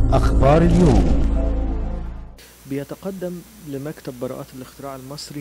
أخبار اليوم بيتقدم لمكتب براءات الاختراع المصري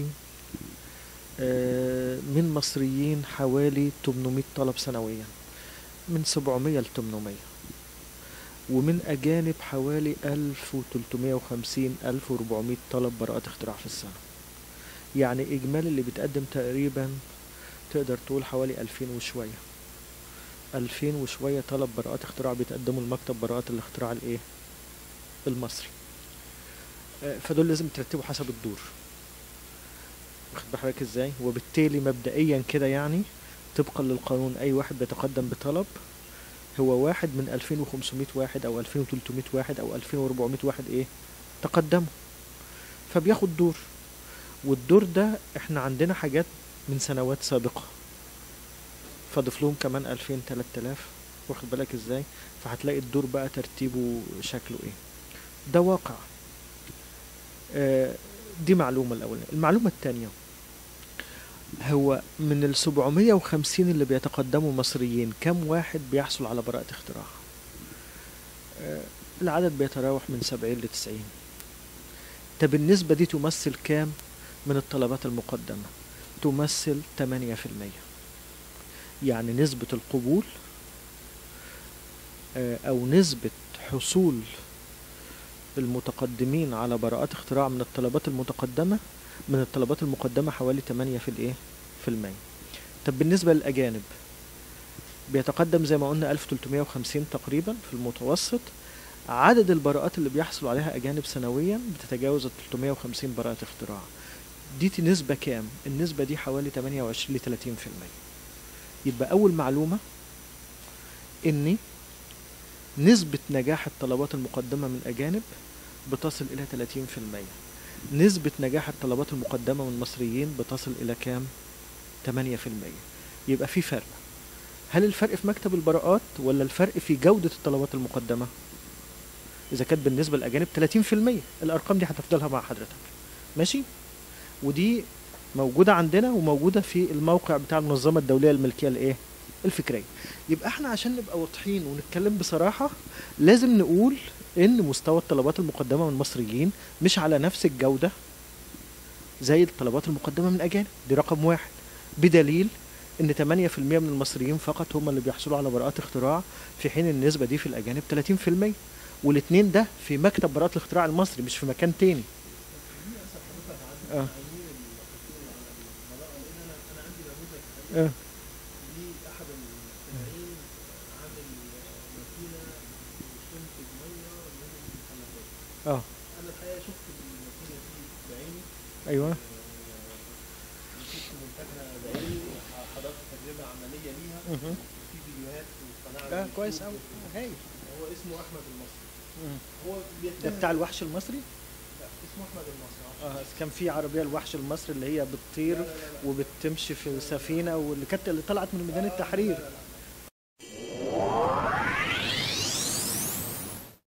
آه، من مصريين حوالي 800 طلب سنويا من 700 ل 800 ومن أجانب حوالي 1350 1400 طلب براءات اختراع في السنة يعني إجمالي اللي بيتقدم تقريبا تقدر تقول حوالي 2000 وشوية 2000 وشوية طلب براءات اختراع بيتقدموا لمكتب براءات الاختراع الإيه؟ المصري آه، فدول لازم ترتبوا حسب الدور واخد بحضرتك ازاي وبالتالي مبدئيا كده يعني طبقا للقانون اي واحد بيتقدم بطلب هو واحد من 2500 واحد او 2300 واحد او 2400 واحد ايه تقدموا فبياخد دور والدور ده احنا عندنا حاجات من سنوات سابقة فاضف لهم كمان 2000 3000 واخد بالك ازاي فهتلاقي الدور بقى ترتيبه شكله ايه ده واقع آه، دي معلومة الأولى المعلومة الثانية هو من ال 750 اللي بيتقدموا مصريين كم واحد بيحصل على براءة اختراع آه، العدد بيتراوح من 70 ل 90 طب النسبة دي تمثل كام من الطلبات المقدمة تمثل 8% يعني نسبة القبول آه، أو نسبة حصول المتقدمين على براءات اختراع من الطلبات المتقدمة من الطلبات المقدمة حوالي 8 في الايه في المية طب بالنسبة للأجانب بيتقدم زي ما قلنا 1350 تقريبا في المتوسط عدد البراءات اللي بيحصل عليها أجانب سنويا بتتجاوز ال 350 براءة اختراع دي نسبة كام؟ النسبة دي حوالي 28 ل 30 في المية يبقى أول معلومة إن نسبة نجاح الطلبات المقدمة من أجانب بتصل إلى 30% نسبة نجاح الطلبات المقدمة من مصريين بتصل إلى كام؟ 8% يبقى في فرق هل الفرق في مكتب البراءات ولا الفرق في جودة الطلبات المقدمة؟ إذا كانت بالنسبة للأجانب 30% الأرقام دي هتفضلها مع حضرتك ماشي؟ ودي موجودة عندنا وموجودة في الموقع بتاع المنظمة الدولية للملكية الإيه؟ الفكرية يبقى احنا عشان نبقى واضحين ونتكلم بصراحة لازم نقول ان مستوى الطلبات المقدمة من المصريين مش على نفس الجودة زي الطلبات المقدمة من أجانب دي رقم واحد بدليل ان 8% من المصريين فقط هم اللي بيحصلوا على براءات اختراع في حين النسبة دي في الأجانب 30% والاتنين ده في مكتب براءات الاختراع المصري مش في مكان تاني اه اه اه انا الحقيقه شفت الماكينه دي بعيني ايوه شفت منتجها بعيني حضرت تجربه عمليه ليها مهم. في فيديوهات وقناه على اه اليوتيوب. كويس قوي هايل هو اسمه احمد المصري مم. هو ده بيتهم بتاع الوحش المصري لا اسمه احمد المصري اه كان في عربيه الوحش المصري اللي هي بتطير لا لا لا لا. وبتمشي في سفينه واللي كانت اللي طلعت من ميدان التحرير لا لا لا.